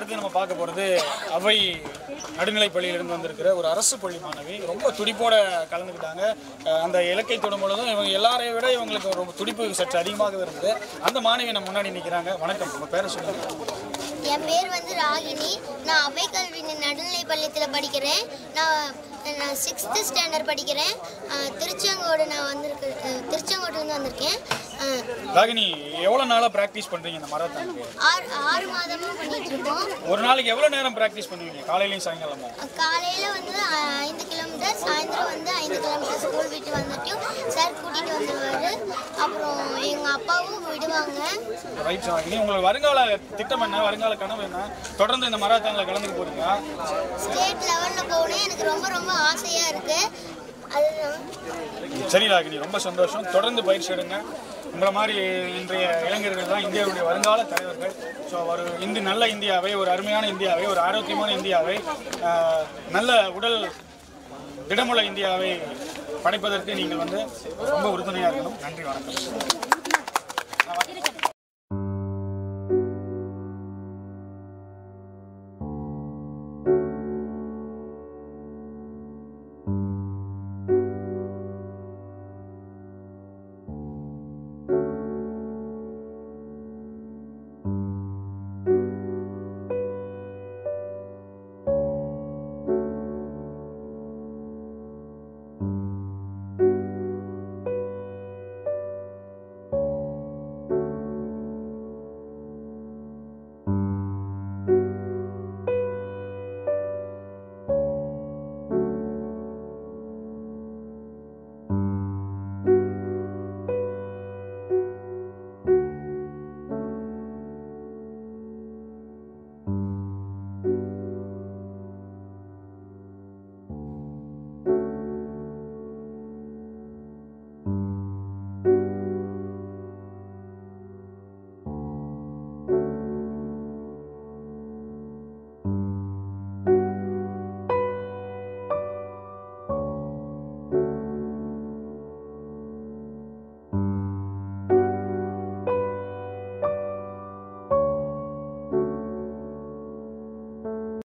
அடுத்து நம்ம பார்க்க போகிறது அவை நடுநிலைப் பள்ளியிலிருந்து வந்திருக்கிற ஒரு அரசு பள்ளி மாணவி ரொம்ப துடிப்போட கலந்துக்கிட்டாங்க அஹ் அந்த இலக்கை தொடும் பொழுதும் இவங்க எல்லாரையும் விட இவங்களுக்கு ஒரு துடிப்பு சற்று அதிகமாக இருந்தது அந்த மாணவி நம்ம முன்னாடி நிற்கிறாங்க வணக்கம் உங்கள் பேரை சொல்லுங்கள் என் பேர் வந்து ராகினி நான் அவை கல்வி நடுநிலை பள்ளியத்தில் படிக்கிறேன் நான் நான் சிக்ஸ்த்து ஸ்டாண்டர்ட் படிக்கிறேன் அஹ், திருச்செங்கோடு நான் வந்திருக்கு அஹ், திருச்செங்கோடுலேருந்து வந்திருக்கேன் அஹ், ராகினி எவ்வளோ நாளாக ப்ராக்டிஸ் பண்ணுறீங்க இந்த மராத்தானுக்கு ஆறு ஆறு மாதமும் பண்ணிட்டு இருக்கோம் ஒரு நாளைக்கு எவ்வளோ நேரம் ப்ராக்டிஸ் பண்ணுவீங்க காலையிலையும் சாயங்காலமும் காலையில் வந்து அஹ், ஐந்து கிலோமீட்டர் சாயந்தரம் வந்து ஐந்து கிலோமீட்டர் ஸ்கூல் விட்டு வந்துட்டும் சார் கூட்டிகிட்டு வந்துடுவார் அப்புறம் எங்கள் அப்பாவும் விடுவாங்க ரைட் ராகினி உங்களுக்கு வருங்கால திட்டம் என்ன வருங்கால கனவு என்ன தொடர்ந்து இந்த மராத்தானில் கலந்துக்க போறீங்க ஸ்டேட் லெவலில் போகணும் எனக்கு ரொம்ப ரொம்ப ஆசையாக இருக்குது அதுதான் சரி ராகினி ரொம்ப சந்தோஷம் தொடர்ந்து பயிற்சி எடுங்க உங்களை மாதிரி இன்றைய இளைஞர்கள் தான் இந்தியாவுடைய வருங்கால தலைவர்கள் ஸோ ஒரு இந்து நல்ல இந்தியாவை ஒரு அருமையான இந்தியாவை ஒரு ஆரோக்கியமான இந்தியாவை ஆஹ், நல்ல உடல் திடமுள்ள இந்தியாவை படைப்பதற்கு நீங்கள் வந்து ரொம்ப உறுதுணையாக இருக்கணும் நன்றி வணக்கம்